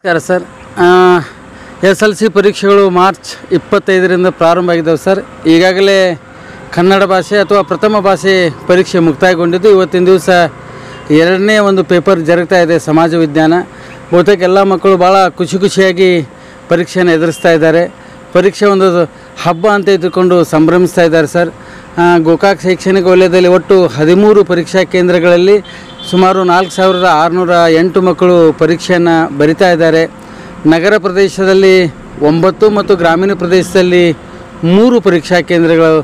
ನಮಸ್ಕಾರ sir S L C ಪರೀಕ್ಷೆಗಳು March ಇಪ್ಪತ್ತೈದರಿಂದ ಪ್ರಾರಂಭ ಆಗಿದ್ದಾವೆ ಸರ್ ಈಗಾಗಲೇ ಕನ್ನಡ ಭಾಷೆ ಅಥವಾ ಪ್ರಥಮ ಭಾಷೆ ಪರೀಕ್ಷೆ ಮುಕ್ತಾಯಗೊಂಡಿದ್ದು ಇವತ್ತಿನ ದಿವಸ ಎರಡನೇ ಒಂದು ಪೇಪರ್ ಜರುಗ್ತಾ ಇದೆ ಸಮಾಜ ವಿಜ್ಞಾನ ಬಹುತೇಕ ಎಲ್ಲ ಮಕ್ಕಳು ಭಾಳ ಖುಷಿ ಖುಷಿಯಾಗಿ ಪರೀಕ್ಷೆಯನ್ನು ಎದುರಿಸ್ತಾ ಇದ್ದಾರೆ ಪರೀಕ್ಷೆ ಒಂದು ಹಬ್ಬ ಅಂತ ಇದ್ದುಕೊಂಡು ಸಂಭ್ರಮಿಸ್ತಾ ಇದ್ದಾರೆ ಸರ್ ಆ, ಗೋಕಾಕ್ ಶೈಕ್ಷಣಿಕ ವಲಯದಲ್ಲಿ ಒಟ್ಟು ಹದಿಮೂರು ಪರೀಕ್ಷಾ ಕೇಂದ್ರಗಳಲ್ಲಿ ಸುಮಾರು ನಾಲ್ಕು ಸಾವಿರದ ಆರುನೂರ ಎಂಟು ಮಕ್ಕಳು ಪರೀಕ್ಷೆಯನ್ನು ಬರಿತಾ ಇದ್ದಾರೆ ನಗರ ಪ್ರದೇಶದಲ್ಲಿ ಒಂಬತ್ತು ಮತ್ತು ಗ್ರಾಮೀಣ ಪ್ರದೇಶದಲ್ಲಿ ಮೂರು ಪರೀಕ್ಷಾ ಕೇಂದ್ರಗಳು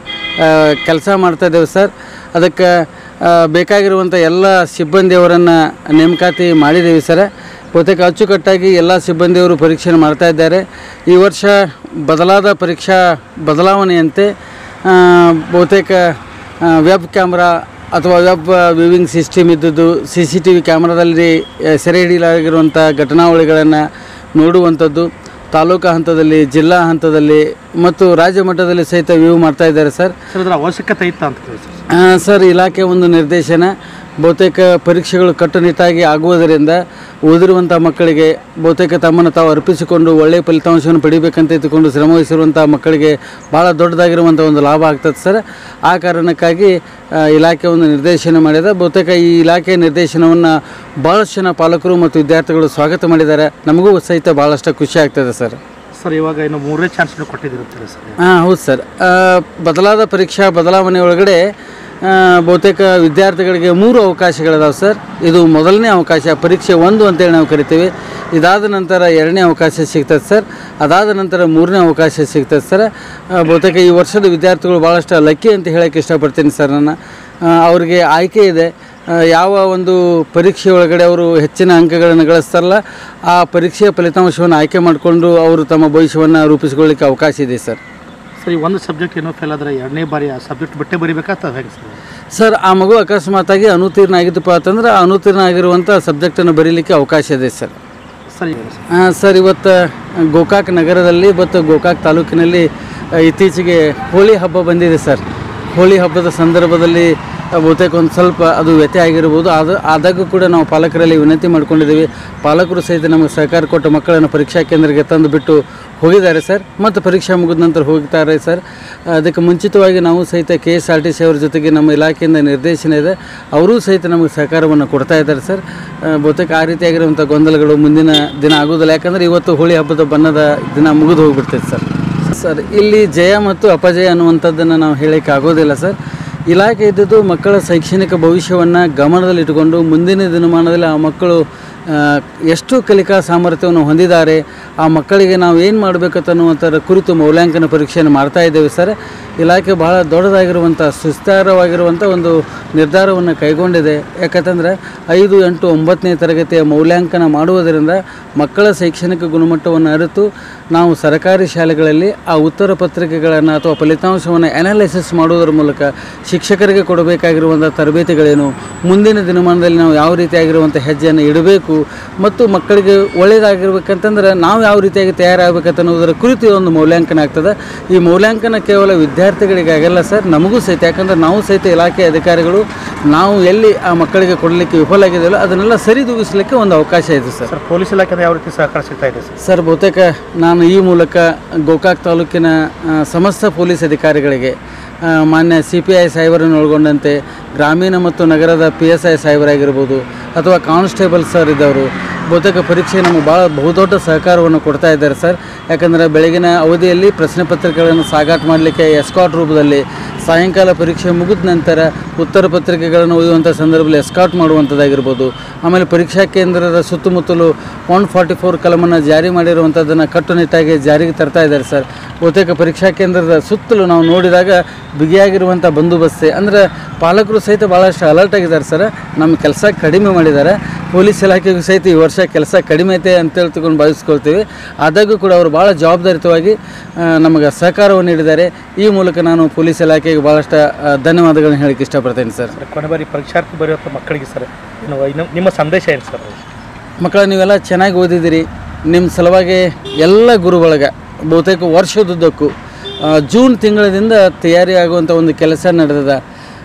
ಕೆಲಸ ಮಾಡ್ತಾ ಇದ್ದೇವೆ ಸರ್ ಅದಕ್ಕೆ ಆ, ಬೇಕಾಗಿರುವಂಥ ಎಲ್ಲ ಸಿಬ್ಬಂದಿಯವರನ್ನು ನೇಮಕಾತಿ ಮಾಡಿದ್ದೀವಿ ಸರ್ ಬಹುತೇಕ ಅಚ್ಚುಕಟ್ಟಾಗಿ ಎಲ್ಲ ಸಿಬ್ಬಂದಿಯವರು ಪರೀಕ್ಷೆಯನ್ನು ಮಾಡ್ತಾ ಇದ್ದಾರೆ ಈ ವರ್ಷ ಬದಲಾದ ಪರೀಕ್ಷಾ ಬದಲಾವಣೆಯಂತೆ ಆ, ಬಹುತೇಕ ವೆಬ್ ಕ್ಯಾಮ್ರಾ ಅಥವಾ ವೆಬ್ ವಿವಿಂಗ್ ಸಿಸ್ಟಮ್ ಇದ್ದದ್ದು ಸಿ ಸಿ ಟಿ ವಿ ಕ್ಯಾಮ್ರಾದಲ್ಲಿ ಆ, ಸೆರೆ ಹಿಡಿಯಲಾಗಿರುವಂಥ ಘಟನಾವಳಿಗಳನ್ನು ನೋಡುವಂಥದ್ದು ತಾಲೂಕಾ ಹಂತದಲ್ಲಿ ಜಿಲ್ಲಾ ಹಂತದಲ್ಲಿ ಮತ್ತು ರಾಜ್ಯ ಮಟ್ಟದಲ್ಲಿ ಸಹಿತ ವ್ಯೂ ಮಾಡ್ತಾ ಇದ್ದಾರೆ ಸರ್ ಸರ್ ಅದರ ಅವಶ್ಯಕತೆ ಇತ್ತ ಅಂತ ಕೇಳಿ ಸರ್ ಆ, ಸರ್ ಇಲಾಖೆ ಒಂದು ನಿರ್ದೇಶನ ಬಹುತೇಕ ಪರೀಕ್ಷೆಗಳು ಕಟ್ಟುನಿಟ್ಟಾಗಿ ಆಗುವುದರಿಂದ ಓದಿರುವಂಥ ಮಕ್ಕಳಿಗೆ ಬಹುತೇಕ ತಮ್ಮನ್ನು ತಾವು ಅರ್ಪಿಸಿಕೊಂಡು ಒಳ್ಳೆಯ ಫಲಿತಾಂಶವನ್ನು ಪಡಿಬೇಕಂತ ಇದ್ದುಕೊಂಡು ಶ್ರಮವಹಿಸಿರುವಂಥ ಮಕ್ಕಳಿಗೆ ಭಾಳ ದೊಡ್ಡದಾಗಿರುವಂಥ ಒಂದು ಲಾಭ ಆಗ್ತದೆ ಸರ್ ಆ ಕಾರಣಕ್ಕಾಗಿ ಆ, ಇಲಾಖೆ ಒಂದು ನಿರ್ದೇಶನ ಮಾಡಿದೆ ಬಹುತೇಕ ಈ ಇಲಾಖೆ ನಿರ್ದೇಶನವನ್ನು ಭಾಳಷ್ಟು ಜನ ಪಾಲಕರು ಮತ್ತು ವಿದ್ಯಾರ್ಥಿಗಳು ಸ್ವಾಗತ ಮಾಡಿದ್ದಾರೆ ನಮಗೂ ಸಹಿತ ಭಾಳಷ್ಟು ಖುಷಿ ಆಗ್ತದೆ ಸರ್ ಸರ್ ಇವಾಗ ಇನ್ನು ಮೂರನೇ ಚಾನ್ಸ್ ಕೊಟ್ಟಿದ್ದಿರುತ್ತೀರಿ ಸರ್ ಹಾಂ ಹೌದು ಸರ್ ಆ, ಬದಲಾದ ಪರೀಕ್ಷಾ ಬದಲಾವಣೆ ಒಳಗಡೆ ಆ, ಬಹುತೇಕ ವಿದ್ಯಾರ್ಥಿಗಳಿಗೆ ಮೂರು ಅವಕಾಶಗಳಿದಾವೆ ಸರ್ ಇದು ಮೊದಲನೇ ಅವಕಾಶ ಪರೀಕ್ಷೆ ಒಂದು ಅಂತೇಳಿ ನಾವು ಕರಿತೀವಿ ಇದಾದ ನಂತರ ಎರಡನೇ ಅವಕಾಶ ಸಿಗ್ತದೆ ಸರ್ ಅದಾದ ನಂತರ ಮೂರನೇ ಅವಕಾಶ ಸಿಗ್ತದೆ ಸರ್ ಆ, ಬಹುತೇಕ ಈ ವರ್ಷದ ವಿದ್ಯಾರ್ಥಿಗಳು ಭಾಳಷ್ಟು ಲಕ್ಕಿ ಅಂತ ಹೇಳೋಕ್ಕೆ ಇಷ್ಟಪಡ್ತೀನಿ ಸರ್ ನಾನು ಆ, ಅವ್ರಿಗೆ ಆಯ್ಕೆ ಇದೆ ಆ, ಯಾವ ಒಂದು ಪರೀಕ್ಷೆ ಒಳಗಡೆ ಅವರು ಹೆಚ್ಚಿನ ಅಂಕಗಳನ್ನು ಗಳಿಸ್ತಾರಲ್ಲ ಆ ಪರೀಕ್ಷೆಯ ಫಲಿತಾಂಶವನ್ನು ಆಯ್ಕೆ ಮಾಡಿಕೊಂಡು ಅವರು ತಮ್ಮ ಭವಿಷ್ಯವನ್ನು ರೂಪಿಸಿಕೊಳ್ಳಿಕ್ಕೆ ಅವಕಾಶ ಇದೆ ಸರ್ ಸರ್ ಈ ಒಂದು ಸಬ್ಜೆಕ್ಟ್ ಏನೋ ಫೇಲ್ ಆದರೆ ಎರಡನೇ ಬಾರಿ ಆ ಸಬ್ಜೆಕ್ಟ್ ಬಿಟ್ಟೆ ಬರಿಬೇಕಾ ಅಥವಾ ಹೇಗೆ ಸರ್ ಸರ್ ಆ ಮಗು ಅಕಸ್ಮಾತಾಗಿ ಅನುತ್ತೀರ್ಣ ಆಗಿದ್ದಪ್ಪ ಅಂತಂದ್ರೆ ಆ ಅನುತ್ತೀರ್ಣ ಆಗಿರುವಂಥ ಸಬ್ಜೆಕ್ಟನ್ನು ಬರೀಲಿಕ್ಕೆ ಅವಕಾಶ ಇದೆ ಸರ್ ಸರ್ ಈಗ ಸರ್ ಆ, ಸರ್ ಇವತ್ತು ಗೋಕಾಕ್ ನಗರದಲ್ಲಿ ಮತ್ತು ಗೋಕಾಕ್ ತಾಲೂಕಿನಲ್ಲಿ ಆ, ಇತ್ತೀಚೆಗೆ ಹೋಳಿ ಹಬ್ಬ ಬಂದಿದೆ ಸರ್ ಹೋಳಿ ಹಬ್ಬದ ಸಂದರ್ಭದಲ್ಲಿ ಆ, ಬಹುತೇಕ ಒಂದು ಸ್ವಲ್ಪ ಅದು ವ್ಯತ್ಯಯ ಆಗಿರ್ಬೋದು ಅದು ಆದಾಗೂ ಕೂಡ ನಾವು ಪಾಲಕರಲ್ಲಿ ವಿನಂತಿ ಮಾಡ್ಕೊಂಡಿದ್ದೀವಿ ಪಾಲಕರು ಸಹಿತ ನಮಗೆ ಸಹಕಾರ ಕೊಟ್ಟು ಮಕ್ಕಳನ್ನು ಪರೀಕ್ಷಾ ಕೇಂದ್ರಕ್ಕೆ ತಂದು ಬಿಟ್ಟು ಹೋಗಿದ್ದಾರೆ ಸರ್ ಮತ್ತು ಪರೀಕ್ಷೆ ಮುಗಿದ ನಂತರ ಹೋಗ್ತಾರೆ ಸರ್ ಅದಕ್ಕೆ ಮುಂಚಿತವಾಗಿ ನಾವು ಸಹಿತ K S R T C ಅವ್ರ ಜೊತೆಗೆ ನಮ್ಮ ಇಲಾಖೆಯಿಂದ ನಿರ್ದೇಶನ ಇದೆ ಅವರೂ ಸಹಿತ ನಮಗೆ ಸಹಕಾರವನ್ನು ಕೊಡ್ತಾ ಇದ್ದಾರೆ ಸರ್ ಆ, ಬಹುತೇಕ ಆ ರೀತಿಯಾಗಿರುವಂಥ ಗೊಂದಲಗಳು ಮುಂದಿನ ದಿನ ಆಗೋದಿಲ್ಲ ಯಾಕಂದರೆ ಇವತ್ತು ಹೋಳಿ ಹಬ್ಬದ ಬಣ್ಣದ ದಿನ ಮುಗಿದು ಹೋಗ್ಬಿಡ್ತೈತೆ ಸರ್ ಸರ್ ಇಲ್ಲಿ ಜಯ ಮತ್ತು ಅಪಜಯ ಅನ್ನುವಂಥದ್ದನ್ನು ನಾವು ಹೇಳೋಕ್ಕೆ ಆಗೋದಿಲ್ಲ ಸರ್ ಇಲಾಖೆ ಇದ್ದದ್ದು ಮಕ್ಕಳ ಶೈಕ್ಷಣಿಕ ಭವಿಷ್ಯವನ್ನು ಗಮನದಲ್ಲಿಟ್ಟುಕೊಂಡು ಮುಂದಿನ ದಿನಮಾನದಲ್ಲಿ ಆ ಮಕ್ಕಳು ಆ, ಎಷ್ಟು ಕಲಿಕಾ ಸಾಮರ್ಥ್ಯವನ್ನು ಹೊಂದಿದ್ದಾರೆ ಆ ಮಕ್ಕಳಿಗೆ ನಾವು ಏನು ಮಾಡಬೇಕನ್ನುವಂಥರ ಕುರಿತು ಮೌಲ್ಯಾಂಕನ ಪರೀಕ್ಷೆಯನ್ನು ಮಾಡ್ತಾ ಇದ್ದೇವೆ ಸರ್ ಇಲಾಖೆ ಬಹಳ ದೊಡ್ಡದಾಗಿರುವಂಥ ಸುಸ್ತಾರವಾಗಿರುವಂಥ ಒಂದು ನಿರ್ಧಾರವನ್ನು ಕೈಗೊಂಡಿದೆ ಯಾಕಂತಂದರೆ ಐದು ಎಂಟು ಒಂಬತ್ತನೇ ತರಗತಿಯ ಮೌಲ್ಯಾಂಕನ ಮಾಡುವುದರಿಂದ ಮಕ್ಕಳ ಶೈಕ್ಷಣಿಕ ಗುಣಮಟ್ಟವನ್ನು ಅರಿತು ನಾವು ಸರ್ಕಾರಿ ಶಾಲೆಗಳಲ್ಲಿ ಆ ಉತ್ತರ ಪತ್ರಿಕೆಗಳನ್ನು ಅಥವಾ ಫಲಿತಾಂಶವನ್ನು ಅನಾಲಿಸಿಸ್ ಮಾಡುವುದರ ಮೂಲಕ ಶಿಕ್ಷಕರಿಗೆ ಕೊಡಬೇಕಾಗಿರುವಂಥ ತರಬೇತಿಗಳೇನು ಮುಂದಿನ ದಿನಮಾನದಲ್ಲಿ ನಾವು ಯಾವ ರೀತಿಯಾಗಿರುವಂಥ ಹೆಜ್ಜೆಯನ್ನು ಇಡಬೇಕು ಮತ್ತು ಮಕ್ಕಳಿಗೆ ಒಳ್ಳೆಯದಾಗಿರ್ಬೇಕಂತಂದ್ರೆ ನಾವು ಯಾವ ರೀತಿಯಾಗಿ ತಯಾರಾಗಬೇಕಂತ ಅನ್ನೋದರ ಕುರಿತು ಒಂದು ಮೌಲ್ಯಾಂಕನ ಆಗ್ತದೆ ಈ ಮೌಲ್ಯಾಂಕನ ಕೇವಲ ವಿದ್ಯಾರ್ಥಿಗಳಿಗಾಗಲ್ಲ ಸರ್ ನಮಗೂ ಸಹಿತ ಯಾಕಂದ್ರೆ ನಾವು ಸಹಿತ ಇಲಾಖೆ ಅಧಿಕಾರಿಗಳು ನಾವು ಎಲ್ಲಿ ಆ ಮಕ್ಕಳಿಗೆ ಕೊಡಲಿಕ್ಕೆ ವಿಫಲ ಆಗಿದೆಯಲ್ಲ ಅದನ್ನೆಲ್ಲ ಸರಿದೂಗಿಸಲಿಕ್ಕೆ ಒಂದು ಅವಕಾಶ ಇದೆ ಸರ್ ಸರ್ ಪೊಲೀಸ್ ಇಲಾಖೆಯಿಂದ ಯಾವ ರೀತಿ ಸಹಕಾರ ಸಿಗ್ತಾ ಇದೆ ಸರ್ ಸರ್ ಬಹುತೇಕ ನಾನು ಈ ಮೂಲಕ ಗೋಕಾಕ್ ತಾಲೂಕಿನ ಆ, ಸಮಸ್ತ ಪೊಲೀಸ್ ಅಧಿಕಾರಿಗಳಿಗೆ ಆ, ಮಾನ್ಯ ಸಿ ಪಿ ಐ ಸಾಹೇಬರನ್ನು ಒಳಗೊಂಡಂತೆ ಗ್ರಾಮೀಣ ಮತ್ತು ನಗರದ ಪಿ ಎಸ್ ಐ ಸಾಹೇಬರಾಗಿರ್ಬೋದು ಅಥವಾ ಕಾನ್ಸ್ಟೇಬಲ್ ಸರ್ ಇದ್ದವರು ಬಹುತೇಕ ಪರೀಕ್ಷೆ ನಮಗೆ ಭಾಳ ಬಹುದೊಡ್ಡ ಸಹಕಾರವನ್ನು ಕೊಡ್ತಾ ಇದ್ದಾರೆ ಸರ್ ಯಾಕಂದರೆ ಬೆಳಗಿನ ಅವಧಿಯಲ್ಲಿ ಪ್ರಶ್ನೆ ಪತ್ರಿಕೆಗಳನ್ನು ಸಾಗಾಟ ಮಾಡಲಿಕ್ಕೆ ಎಸ್ಕಾಟ್ ರೂಪದಲ್ಲಿ ಸಾಯಂಕಾಲ ಪರೀಕ್ಷೆ ಮುಗಿದ ನಂತರ ಉತ್ತರ ಪತ್ರಿಕೆಗಳನ್ನು ಒಯ್ಯುವಂಥ ಸಂದರ್ಭದಲ್ಲಿ ಎಸ್ಕಾಟ್ ಮಾಡುವಂಥದ್ದಾಗಿರ್ಬೋದು ಆಮೇಲೆ ಪರೀಕ್ಷಾ ಕೇಂದ್ರದ ಸುತ್ತಮುತ್ತಲು ಒನ್ ಫಾರ್ಟಿ ಫೋರ್ ಕಲಮನ್ನು ಜಾರಿ ಮಾಡಿರುವಂಥದ್ದನ್ನು ಕಟ್ಟುನಿಟ್ಟಾಗಿ ಜಾರಿಗೆ ತರ್ತಾ ಇದ್ದಾರೆ ಸರ್ ಬಹುತೇಕ ಪರೀಕ್ಷಾ ಕೇಂದ್ರದ ಸುತ್ತಲೂ ನಾವು ನೋಡಿದಾಗ ಬಿಗಿಯಾಗಿರುವಂಥ ಬಂದೋಬಸ್ತೆ ಅಂದರೆ ಪಾಲಕರು ಸಹಿತ ಭಾಳಷ್ಟು ಅಲರ್ಟ್ ಆಗಿದ್ದಾರೆ ಸರ್ ನಮ್ಮ ಕೆಲಸ ಕಡಿಮೆ ಮಾಡಿದ್ದಾರೆ ಪೊಲೀಸ್ ಇಲಾಖೆಗೂ ಸಹಿತ ಈ ವರ್ಷ ಕೆಲಸ ಕಡಿಮೆ ಐತೆ ಅಂತೇಳಿ ತಗೊಂಡು ಭಾವಿಸ್ಕೊಳ್ತೀವಿ ಆದಾಗೂ ಕೂಡ ಅವರು ಭಾಳ ಜವಾಬ್ದಾರಿತವಾಗಿ ಆ, ನಮಗೆ ಸಹಕಾರವನ್ನು ನೀಡಿದ್ದಾರೆ ಈ ಮೂಲಕ ನಾನು ಪೊಲೀಸ್ ಇಲಾಖೆಗೆ ಭಾಳಷ್ಟು ಆ, ಧನ್ಯವಾದಗಳನ್ನ ಹೇಳಕ್ಕೆ ಇಷ್ಟಪಡ್ತೇನೆ ಸರ್ ಸರ್ ಕೊನೆ ಬಾರಿ ಪರೀಕ್ಷಾರ್ಥಿ ಬರೆಯುವಂಥ ಮಕ್ಕಳಿಗೆ ಸರ್ ಇನ್ನು ಇನ್ನು- ನಿಮ್ಮ ಸಂದೇಶ ಏನು ಸರ್ ಮಕ್ಕಳ ನೀವೆಲ್ಲ ಚೆನ್ನಾಗಿ ಓದಿದ್ದೀರಿ ನಿಮ್ಮ ಸಲುವಾಗಿ ಎಲ್ಲ ಗುರುಗಳಿಗೆ ಬಹುತೇಕ ವರ್ಷದುದ್ದಕ್ಕೂ ಆ, ಜೂನ್ ತಿಂಗಳದಿಂದ ತಯಾರಿ ಆಗುವಂಥ ಒಂದು ಕೆಲಸ ನಡೆದದ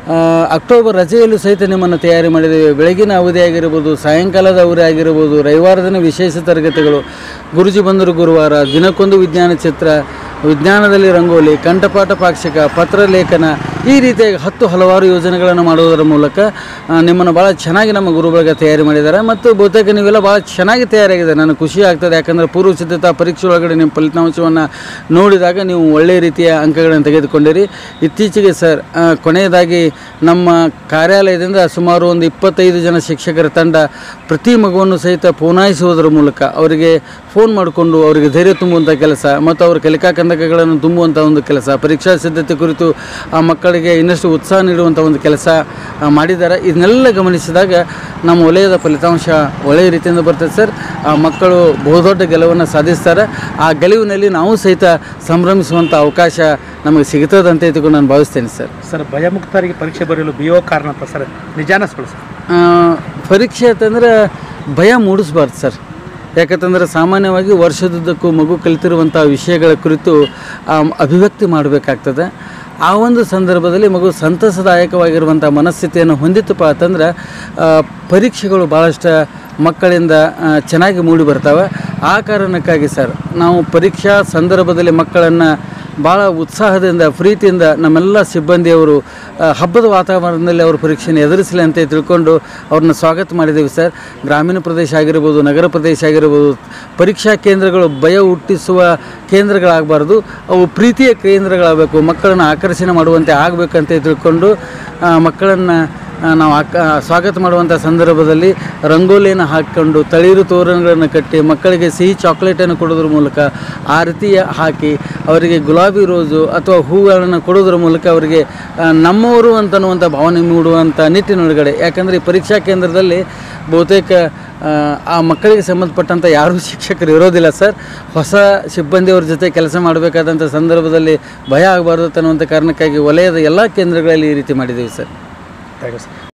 ಆ, ಅಕ್ಟೋಬರ್ ರಜೆಯಲ್ಲೂ ಸಹಿತ ನಿಮ್ಮನ್ನು ತಯಾರಿ ಮಾಡಿದ್ದೇವೆ ಬೆಳಗಿನ ಅವಧಿ ಆಗಿರ್ಬೋದು ಸಾಯಂಕಾಲದ ಅವಧಿ ಆಗಿರ್ಬೋದು ರವಿವಾರ ದಿನ ವಿಶೇಷ ತರಗತಿಗಳು ಗುರುಜಿ ಬಂದರು ಗುರುವಾರ ದಿನಕ್ಕೊಂದು ವಿಜ್ಞಾನ ಚಿತ್ರ ವಿಜ್ಞಾನದಲ್ಲಿ ರಂಗೋಲಿ ಕಂಠಪಾಠ ಪಾಕ್ಷಿಕ ಪತ್ರಲೇಖನ ಈ ರೀತಿಯಾಗಿ ಹತ್ತು ಹಲವಾರು ಯೋಜನೆಗಳನ್ನು ಮಾಡುವುದರ ಮೂಲಕ ಆ, ನಿಮ್ಮನ್ನು ಭಾಳ ಚೆನ್ನಾಗಿ ನಮ್ಮ ಗುರುಬಳಗ ತಯಾರಿ ಮಾಡಿದ್ದಾರೆ ಮತ್ತು ಬಹುತೇಕ ನೀವೆಲ್ಲ ಭಾಳ ಚೆನ್ನಾಗಿ ತಯಾರಾಗಿದೆ ನನಗೆ ಖುಷಿ ಆಗ್ತದೆ ಯಾಕಂದರೆ ಪೂರ್ವ ಸಿದ್ಧತಾ ಪರೀಕ್ಷೆ ಒಳಗಡೆ ನಿಮ್ಮ ಫಲಿತಾಂಶವನ್ನು ನೋಡಿದಾಗ ನೀವು ಒಳ್ಳೆಯ ರೀತಿಯ ಅಂಕಗಳನ್ನು ತೆಗೆದುಕೊಂಡಿರಿ ಇತ್ತೀಚೆಗೆ ಸರ್ ಆ, ಕೊನೆಯದಾಗಿ ನಮ್ಮ ಕಾರ್ಯಾಲಯದಿಂದ ಸುಮಾರು ಒಂದು ಇಪ್ಪತ್ತೈದು ಜನ ಶಿಕ್ಷಕರ ತಂಡ ಪ್ರತಿ ಮಗುವನ್ನು ಸಹಿತ ಪೂನಾಯಿಸುವುದರ ಮೂಲಕ ಅವರಿಗೆ ಫೋನ್ ಮಾಡಿಕೊಂಡು ಅವರಿಗೆ ಧೈರ್ಯ ತುಂಬುವಂಥ ಕೆಲಸ ಮತ್ತು ಅವರ ಕಲಿಕಾ ಕಂದಕಗಳನ್ನು ತುಂಬುವಂಥ ಒಂದು ಕೆಲಸ ಪರೀಕ್ಷಾ ಸಿದ್ಧತೆ ಕುರಿತು ಆ ಮಕ್ಕಳಿಗೆ ಇನ್ನಷ್ಟು ಉತ್ಸಾಹ ನೀಡುವಂಥ ಒಂದು ಕೆಲಸ ಆ, ಮಾಡಿದ್ದಾರೆ ಇದನ್ನೆಲ್ಲ ಗಮನಿಸಿದಾಗ ನಮ್ಮ ವಲಯದ ಫಲಿತಾಂಶ ಒಳ್ಳೆಯ ರೀತಿಯಿಂದ ಬರ್ತದೆ ಸರ್ ಆ ಮಕ್ಕಳು ಬಹುದೊಡ್ಡ ಗೆಲುವನ್ನು ಸಾಧಿಸ್ತಾರೆ ಆ ಗೆಲುವಿನಲ್ಲಿ ನಾವು ಸಹಿತ ಸಂಭ್ರಮಿಸುವಂಥ ಅವಕಾಶ ನಮಗೆ ಸಿಗುತ್ತದೆ ಅಂತ ಇದ್ಕೊಂಡು ನಾನು ಭಾವಿಸ್ತೇನೆ ಸರ್ ಸರ್ ಭಯಮುಕ್ತರಿಗೆ ಪರೀಕ್ಷೆ ಬರೆಯಲು ಬಿ ಒ ಕಾರಣ ಅಂತ ಸರ್ ನಿಜಾನ ಸುಳ್ಳು ಸರ್ ಆ, ಪರೀಕ್ಷೆ ಅಂತಂದ್ರೆ ಭಯ ಮೂಡಿಸ್ಬಾರ್ದು ಸರ್ ಯಾಕಂತಂದ್ರೆ ಸಾಮಾನ್ಯವಾಗಿ ವರ್ಷದುದ್ದಕ್ಕೂ ಮಗು ಕಲಿತಿರುವಂಥ ವಿಷಯಗಳ ಕುರಿತು ಆ, ಅಭಿವ್ಯಕ್ತಿ ಮಾಡಬೇಕಾಗ್ತದೆ ಆ ಒಂದು ಸಂದರ್ಭದಲ್ಲಿ ಮಗು ಸಂತಸದಾಯಕವಾಗಿರುವಂಥ ಮನಸ್ಥಿತಿಯನ್ನು ಹೊಂದಿತ್ತಪ್ಪ ಅಂತಂದ್ರೆ ಆ, ಪರೀಕ್ಷೆಗಳು ಭಾಳಷ್ಟು ಮಕ್ಕಳಿಂದ ಆ, ಚೆನ್ನಾಗಿ ಮೂಡಿ ಬರ್ತವೆ ಆ ಕಾರಣಕ್ಕಾಗಿ ಸರ್ ನಾವು ಪರೀಕ್ಷಾ ಸಂದರ್ಭದಲ್ಲಿ ಮಕ್ಕಳನ್ನು ಭಾಳ ಉತ್ಸಾಹದಿಂದ ಪ್ರೀತಿಯಿಂದ ನಮ್ಮೆಲ್ಲ ಸಿಬ್ಬಂದಿಯವರು ಆ, ಹಬ್ಬದ ವಾತಾವರಣದಲ್ಲಿ ಅವರು ಪರೀಕ್ಷೆಯನ್ನು ಎದುರಿಸಲಿ ಅಂತ ತಿಳ್ಕೊಂಡು ಅವ್ರನ್ನ ಸ್ವಾಗತ ಮಾಡಿದ್ದೀವಿ ಸರ್ ಗ್ರಾಮೀಣ ಪ್ರದೇಶ ಆಗಿರ್ಬೋದು ನಗರ ಪ್ರದೇಶ ಆಗಿರ್ಬೋದು ಪರೀಕ್ಷಾ ಕೇಂದ್ರಗಳು ಭಯ ಹುಟ್ಟಿಸುವ ಕೇಂದ್ರಗಳಾಗಬಾರ್ದು ಅವು ಪ್ರೀತಿಯ ಕೇಂದ್ರಗಳಾಗಬೇಕು ಮಕ್ಕಳನ್ನು ಆಕರ್ಷಣೆ ಮಾಡುವಂತೆ ಆಗಬೇಕಂತ ತಿಳ್ಕೊಂಡು ಮಕ್ಕಳನ್ನು ಆ, ನಾವು ಆಕ ಸ್ವಾಗತ ಮಾಡುವಂಥ ಸಂದರ್ಭದಲ್ಲಿ ರಂಗೋಲಿಯನ್ನು ಹಾಕ್ಕೊಂಡು ತಳಿರು ತೋರಣಗಳನ್ನು ಕಟ್ಟಿ ಮಕ್ಕಳಿಗೆ ಸಿಹಿ ಚಾಕ್ಲೇಟನ್ನು ಕೊಡೋದ್ರ ಮೂಲಕ ಆರತಿ ಹಾಕಿ ಅವರಿಗೆ ಗುಲಾಬಿ ರೋಜು ಅಥವಾ ಹೂಗಳನ್ನು ಕೊಡೋದ್ರ ಮೂಲಕ ಅವರಿಗೆ ಆ, ನಮ್ಮವರು ಅಂತನ್ನುವಂಥ ಭಾವನೆ ಮೂಡುವಂಥ ನಿಟ್ಟಿನೊಳಗಡೆ ಯಾಕಂದರೆ ಈ ಪರೀಕ್ಷಾ ಕೇಂದ್ರದಲ್ಲಿ ಬಹುತೇಕ ಆ, ಆ ಮಕ್ಕಳಿಗೆ ಸಂಬಂಧಪಟ್ಟಂಥ ಯಾರೂ ಶಿಕ್ಷಕರು ಇರೋದಿಲ್ಲ ಸರ್ ಹೊಸ ಸಿಬ್ಬಂದಿಯವ್ರ ಜೊತೆ ಕೆಲಸ ಮಾಡಬೇಕಾದಂಥ ಸಂದರ್ಭದಲ್ಲಿ ಭಯ ಆಗಬಾರ್ದು ಅನ್ನುವಂಥ ಕಾರಣಕ್ಕಾಗಿ ವಲಯದ ಎಲ್ಲ ಕೇಂದ್ರಗಳಲ್ಲಿ ಈ ರೀತಿ ಮಾಡಿದ್ದೀವಿ ಸರ್ ಥ್ಯಾಂಕ್ ಯು ಸರ್